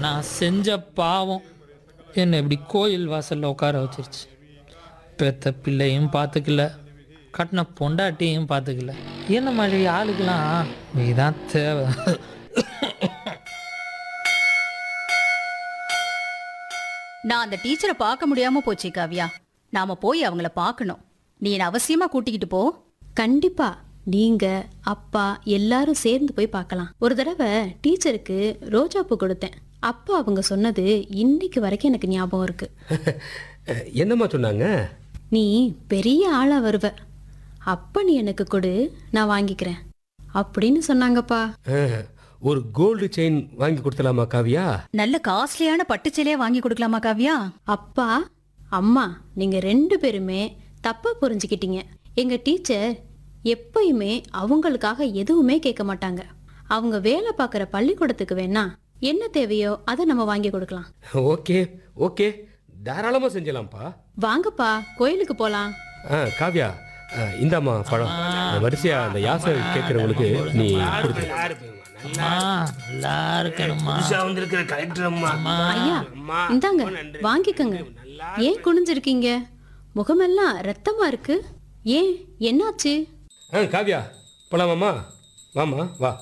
நான் செஞ்ச பாவம் என்னை இப்படி கோயில் வாசலில் உட்கார வச்சிருச்சு பெத்த பிள்ளையும் பார்த்துக்கல கட்டின பொண்டாட்டியும் பார்த்துக்கல என்ன மாதிரி ஆளுக்கெல்லாம் நீதான் தேவை நான் அந்த டீச்சரை பார்க்க முடியாம போச்சு காவ்யா நாம போய் அவங்கள பார்க்கணும் நீ என்ன அவசியமா கூட்டிக்கிட்டு போ கண்டிப்பா நீங்க அப்பா எல்லாரும் சேர்ந்து போய் பார்க்கலாம் ஒரு தடவை டீச்சருக்கு ரோஜா பூ கொடுத்தேன் அப்பா அவங்க சொன்னது இன்னைக்கு வரைக்கும் எனக்கு ஞாபகம் இருக்கு என்னம்மா சொன்னாங்க நீ பெரிய ஆளா வருவ அப்ப நீ எனக்கு கொடு நான் வாங்கிக்கிறேன் அப்படின்னு சொன்னாங்கப்பா அஹ், ஒரு கோல்டு செயின் வாங்கி கொடுத்தலாமா காவியா நல்ல காஸ்ட்லியான பட்டுச்சேலையா வாங்கி கொடுக்கலாமா காவ்யா அப்பா அம்மா நீங்க ரெண்டு பேருமே தப்பா புரிஞ்சுக்கிட்டீங்க எங்க டீச்சர் எப்பயுமே அவங்களுக்காக எதுவுமே கேட்க மாட்டாங்க அவங்க வேலை பார்க்குற பள்ளிக்கூடத்துக்கு வேணா என்ன தேவையோ அதை நம்ம வாங்கி கொடுக்கலாம் ஓகே ஓகே தாராளமாக செஞ்சலாம்ப்பா வாங்கப்பா கோயிலுக்கு போலாம் ஆ காவியா ஆ, இந்தாம்மா பழம் வரிசையா அந்த யாசை கேட்குறவங்களுக்கு நீ கொடுத்து அம்மா நல்லா இருக்கணுமா வந்திருக்கிற கலெக்டர் அம்மா ஐயா இந்தாங்க வாங்கிக்கோங்க ஏன் குனிஞ்சிருக்கீங்க முகமெல்லாம் ரத்தமா இருக்கு ஏன் என்னாச்சு ஆ காவியா போலாமாம்மா வாம்மா வா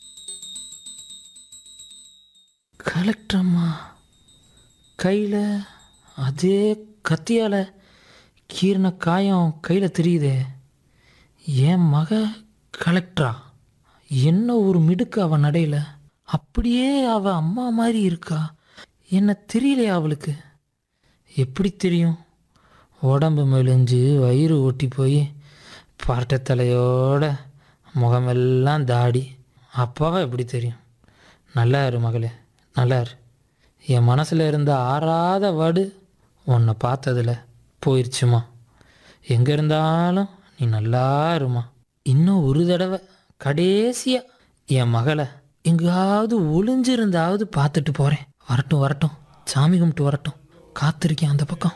கலெக்டர் அம்மா கையில் அதே கத்தியால் கீறின காயம் கையில் தெரியுதே என் மக கலெக்டரா என்ன ஒரு மிடுக்கு அவ நடையில அப்படியே அவ அம்மா மாதிரி இருக்கா என்ன தெரியலையா அவளுக்கு எப்படி தெரியும் உடம்பு மெலிஞ்சு வயிறு ஒட்டி போய் பரட்டை தலையோட முகமெல்லாம் தாடி அப்பாவை எப்படி தெரியும் நல்லா இரு மகளே நல்லா இரு என் மனசில் இருந்த ஆறாத வடு உன்னை பார்த்ததுல போயிடுச்சுமா எங்கே இருந்தாலும் நீ நல்லா இருமா இன்னும் ஒரு தடவை கடைசியாக என் மகளை எங்காவது ஒளிஞ்சிருந்தாவது பார்த்துட்டு போகிறேன் வரட்டும் வரட்டும் சாமி கும்பிட்டு வரட்டும் காத்திருக்கேன் அந்த பக்கம்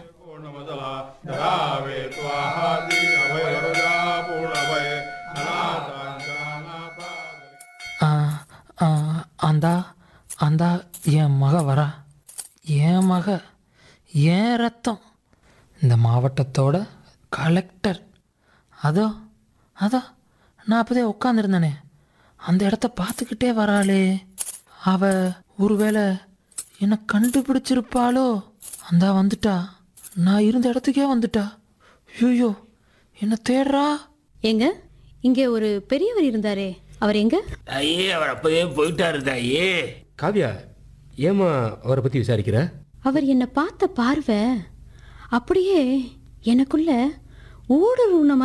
ஆ, ஆ, அந்தா அந்தா என் மக வரா என் மக என் ரத்தம் இந்த மாவட்டத்தோட கலெக்டர் அதோ அதோ நான் அப்போதே உட்காந்துருந்தேனே அந்த இடத்த பார்த்துக்கிட்டே வராளே அவ ஒருவேளை என்னை கண்டுபிடிச்சிருப்பாளோ அந்தா வந்துட்டா நான் இருந்த இடத்துக்கே வந்துட்டா ஐயோ என்னை தேடுறா ஏங்க இங்க ஒரு பெரியவர் இருந்தாரே அவர் எங்க தாயே அவர் அப்பவே போயிட்டாரு தாயே காவியா ஏம்மா அவரை பற்றி விசாரிக்கிற அவர் என்னை பார்த்த பார்வை அப்படியே எனக்குள்ள ஊடுருவன